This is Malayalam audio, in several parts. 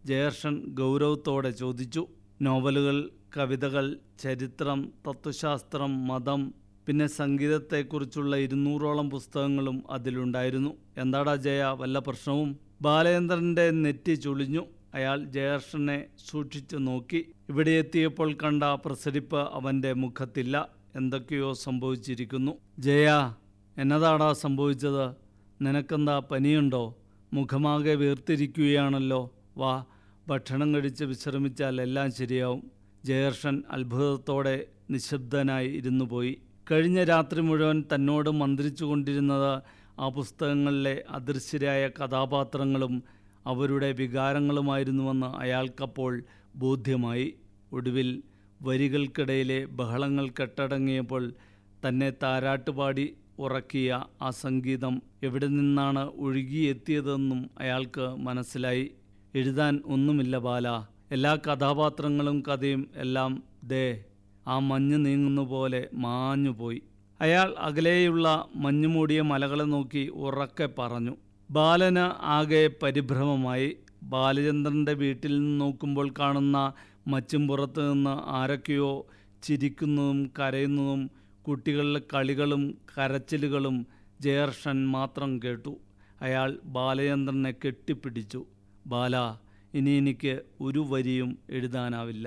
ജയർഷൻ ഗൗരവത്തോടെ ചോദിച്ചു നോവലുകൾ കവിതകൾ ചരിത്രം തത്വശാസ്ത്രം മതം പിന്നെ സംഗീതത്തെക്കുറിച്ചുള്ള ഇരുന്നൂറോളം പുസ്തകങ്ങളും അതിലുണ്ടായിരുന്നു എന്താടാ ജയ വല്ല പ്രശ്നവും ബാലചന്ദ്രൻ്റെ നെറ്റി ചുളിഞ്ഞു അയാൾ ജയർഷനെ സൂക്ഷിച്ചു നോക്കി ഇവിടെ എത്തിയപ്പോൾ കണ്ട പ്രസരിപ്പ് അവൻ്റെ മുഖത്തില്ല എന്തൊക്കെയോ സംഭവിച്ചിരിക്കുന്നു ജയ എന്നതാടാ സംഭവിച്ചത് നിനക്കെന്താ പനിയുണ്ടോ മുഖമാകെ വീർത്തിരിക്കുകയാണല്ലോ വാ ഭക്ഷണം കഴിച്ച് വിശ്രമിച്ചാൽ എല്ലാം ശരിയാവും ജയർഷൻ അത്ഭുതത്തോടെ നിശബ്ദനായി ഇരുന്നു പോയി കഴിഞ്ഞ രാത്രി മുഴുവൻ തന്നോട് മന്ത്രിച്ചു കൊണ്ടിരുന്നത് ആ പുസ്തകങ്ങളിലെ അദൃശ്യരായ കഥാപാത്രങ്ങളും അവരുടെ വികാരങ്ങളുമായിരുന്നുവെന്ന് അയാൾക്കപ്പോൾ ബോധ്യമായി ഒടുവിൽ വരികൾക്കിടയിലെ ബഹളങ്ങൾ കെട്ടടങ്ങിയപ്പോൾ തന്നെ താരാട്ടുപാടി ഉറക്കിയ ആ സംഗീതം എവിടെ നിന്നാണ് ഒഴുകിയെത്തിയതെന്നും അയാൾക്ക് മനസ്സിലായി എഴുതാൻ ഒന്നുമില്ല ബാല എല്ലാ കഥാപാത്രങ്ങളും കഥയും എല്ലാം ദേ ആ മഞ്ഞ് നീങ്ങുന്ന പോലെ മാഞ്ഞുപോയി അയാൾ അകലെയുള്ള മഞ്ഞുമൂടിയ മലകളെ നോക്കി ഉറക്കെ പറഞ്ഞു ബാലന് ആകെ പരിഭ്രമമായി ബാലചന്ദ്രൻ്റെ വീട്ടിൽ നിന്ന് നോക്കുമ്പോൾ കാണുന്ന മച്ചുംപുറത്ത് നിന്ന് ആരൊക്കെയോ ചിരിക്കുന്നതും കരയുന്നതും കുട്ടികളുടെ കളികളും കരച്ചിലുകളും ജയർഷൻ മാത്രം കേട്ടു അയാൾ ബാലചന്ദ്രനെ കെട്ടിപ്പിടിച്ചു ബാല ഇനി എനിക്ക് ഒരു വരിയും എഴുതാനാവില്ല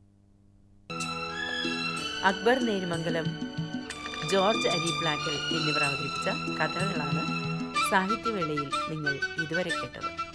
അക്ബർ നേരിമംഗലം ജോർജ് അരിപ്ലാക്കൽ എന്നിവർ അവതരിപ്പിച്ച കഥകളാണ് സാഹിത്യവേളയിൽ നിങ്ങൾ ഇതുവരെ കേട്ടത്